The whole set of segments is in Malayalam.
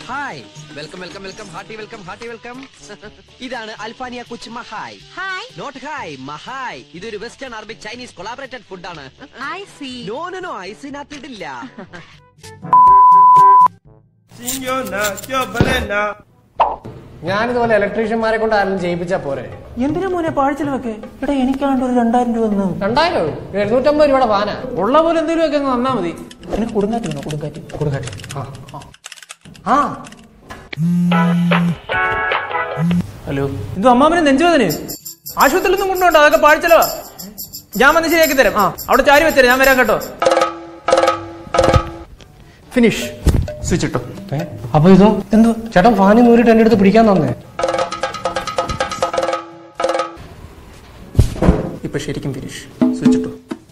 Hi welcome welcome welcome hearty welcome hearty welcome ഇതാണ് അൽഫാനിയ കുച്ച് മഹായ് ഹായ് നോട്ട് ഹായ് മഹായ് ഇതൊരു വെസ്റ്റേൺ അറബിക് ചൈനീസ് കൊളാബറേറ്റഡ് ഫുഡാണ് ice no no no ഐസിനകത്തിട്ടില്ല Signora, yo balena. ഞാനിതുപോലെ ഇലക്ട്രീഷ്യന്മാരെ കൊണ്ട് ആരെങ്കിലും ചെയ്യിപ്പിച്ചാ പോരെ എന്തിനാ മോനെ പാഴ്ചലൊക്കെ ഇവിടെ എനിക്കാണ്ട് ഒരു രണ്ടായിരം രൂപ ഒന്നും രണ്ടായിരം എഴുന്നൂറ്റമ്പത് രൂപയുടെ ഫാനാ ഉള്ള പോലെ എന്തെങ്കിലും ഒക്കെ അങ്ങ് തന്നാ മതി എനിക്ക് കൊടുങ്കാറ്റ് വേണോ കൊടുങ്കാറ്റ് കൊടുക്കട്ടെ ആ ആ. ആ ഹലോ എന്തോ അമ്മാമനെ നെഞ്ചുവേദന ആശുപത്രിയിലൊന്നും കൊണ്ടുപോണ്ട അതൊക്കെ പാഴ്ചലവാ ഞാൻ വന്ന് ശരിയാക്കി തരാം ആ അവിടെ ചാരി വെച്ചേരാം ഞാൻ വരാം കേട്ടോ ഫിനിഷ് സ്വിച്ച് ഇട്ടോ ഏ, അപ്പൊ ഇതോ എന്തോ ചേട്ടൻ ഫാനി നൂറിട്ട് എന്റെ അടുത്ത് പിടിക്കാൻ തന്നേ ഇപ്പൊ ശരിക്കും ഫിനിഷ് സ്വിച്ച് ഇട്ടോ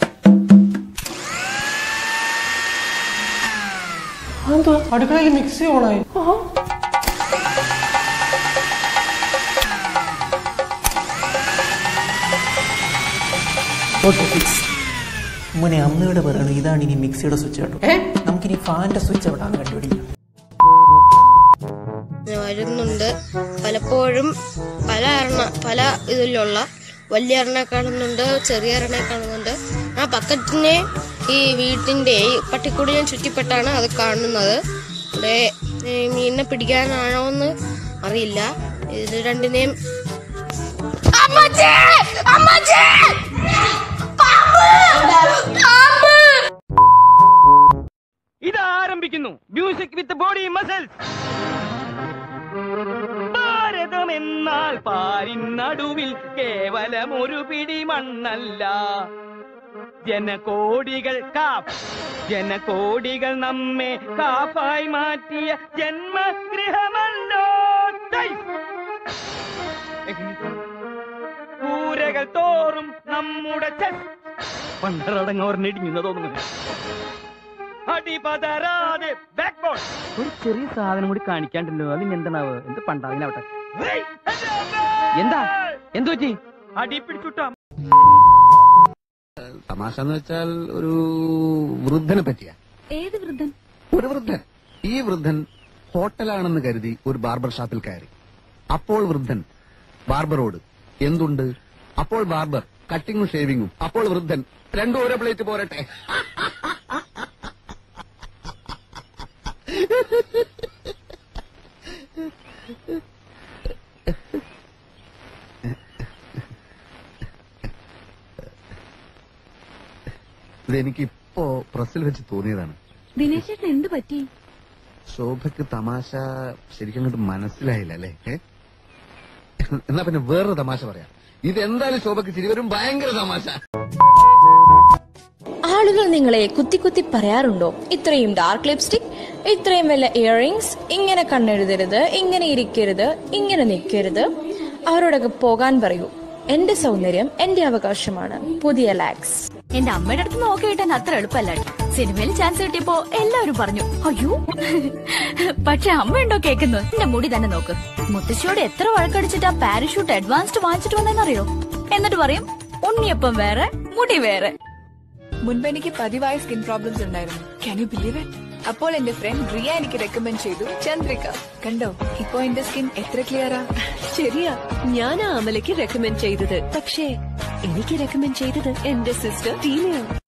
എന്തോ അടുക്കളയിൽ മിക്സി ഓണായി ഓക്കെ ഫിക്സ് മോനെ അമ്മയോട് പറയണു ഇതാണ് ഇനി മിക്സിയുടെ സ്വിച്ച് കേട്ടോ ഏ? നമുക്കിനി ഫാന്റെ സ്വിച്ച് എവിടാന്ന് കണ്ടുപിടിക്കാം വരുന്നുണ്ട് പലപ്പോഴും പല എണ്ണ പല ഇതിലുള്ള വലിയ എണ്ണ കാണുന്നുണ്ട് ചെറിയ എണ്ണ കാണുന്നുണ്ട് ആ ബക്കറ്റിനെ ഈ വീട്ടിന്റെ ഈ പട്ടിക്കൂടിനെ ചുറ്റിപ്പെട്ടാണ് അത് കാണുന്നത് ഇവിടെ ഈ മീനിനെ പിടിക്കാനാണോ എന്ന് അറിയില്ല ഇത് രണ്ടിനെയും അമ്മച്ചി! അമ്മച്ചി! പാമ്പ്! പാമ്പ്! ഇത് ആരംഭിക്കുന്നു മ്യൂസിക് വിത്ത് ബോഡി മസിൽസ് ഭാരതം എന്നാൽ പാരിനടുവിൽ കേവലം ഒരു പിടി മണ്ണല്ല ജനകോടികൾ കാപ്പ് ജനകോടികൾ നമ്മെ കാപ്പായി മാറ്റിയ ജന്മഗൃഹമല്ലോ ദൈ- കൂരകൾ തോറും നമ്മുടെ ചെസ് പണ്ടറടങ്ങോർന്നിടിഞ്ഞു തോന്നുന്നു അടിപതരാതെ ബാക്ക്ബോൺ ഒരു ചെറിയ സാധനം കൂടി കാണിക്കാണ്ടല്ലോ അതിന് എന്താണാവ് എന്ത് പണ്ടാവിനാവട്ടെ എന്താ എന്തു പറ്റി അടി പിടിച്ചുട്ടാ തമാശ എന്ന് വെച്ചാൽ ഒരു വൃദ്ധനെ പറ്റിയ ഏത് വൃദ്ധൻ ഒരു വൃദ്ധൻ ഈ വൃദ്ധൻ ഹോട്ടലാണെന്ന് കരുതി ഒരു ബാർബർ ഷാപ്പിൽ കയറി അപ്പോൾ വൃദ്ധൻ ബാർബറോട് എന്തുണ്ട് അപ്പോൾ ബാർബർ കട്ടിങ്ങും ഷേവിങ്ങും അപ്പോൾ വൃദ്ധൻ രണ്ടും ഓരോ പ്ലേറ്റ് പോരട്ടെ ഇതെനിക്കിപ്പോ പ്രസ്സിൽ വെച്ച് തോന്നിയതാണ് ദിനേശ് ചേട്ടൻ എന്ത് പറ്റി ശോഭയ്ക്ക് തമാശ ശരിക്കും അങ്ങോട്ട് മനസ്സിലായില്ല അല്ലേ ഏ? എന്നാ പിന്നെ വേറൊരു തമാശ പറയാം ഇതെന്തായാലും ശോഭയ്ക്ക് ചിരി വരും ഭയങ്കര തമാശ ആളുകൾ നിങ്ങളെ കുത്തി കുത്തി പറയാറുണ്ടോ ഇത്രയും ഡാർക്ക് ലിപ്സ്റ്റിക് ഇത്രയും വല്ല ഇയറിങ്സ് ഇങ്ങനെ കണ്ണെഴുതരുത് ഇങ്ങനെ ഇരിക്കരുത് ഇങ്ങനെ നിൽക്കരുത് അവരോടൊക്കെ പോകാൻ പറയൂ എന്റെ സൗന്ദര്യം എന്റെ അവകാശമാണ് പുതിയ ലാക്സ് എന്റെ അമ്മയുടെ അടുത്ത് നോക്കി കിട്ടാൻ അത്ര എളുപ്പമല്ല സിനിമയിൽ ചാൻസ് കിട്ടിയപ്പോ എല്ലാവരും പറഞ്ഞു അയ്യോ പക്ഷെ അമ്മയുണ്ടോ കേൾക്കുന്നു എന്റെ മുടി തന്നെ നോക്ക് മുത്തശ്ശിയോട് എത്ര വഴക്കടിച്ചിട്ട് ആ പാരഷൂട്ട് അഡ്വാൻസ്ഡ് വാങ്ങിച്ചിട്ട് വന്നെന്നറിയോ എന്നിട്ട് പറയും ഉണ്ണിയപ്പം വേറെ മുടി വേറെ മുൻപ് എനിക്ക് പതിവായ സ്കിൻ പ്രോബ്ലംസ് ഉണ്ടായിരുന്നു ക്യാൻ യു ബിലീവ് ഇറ്റ് അപ്പോൾ എന്റെ ഫ്രണ്ട് റിയ എനിക്ക് റെക്കമെൻഡ് ചെയ്തു ചന്ദ്രിക കണ്ടോ ഇപ്പോ എന്റെ സ്കിൻ എത്ര ക്ലിയറാ ശരിയാ ഞാൻ ആ അമലയ്ക്ക് റെക്കമെൻഡ് ചെയ്തത് പക്ഷേ എനിക്ക് റെക്കമെൻഡ് ചെയ്തത് എന്റെ സിസ്റ്റർ ടീനയാണ്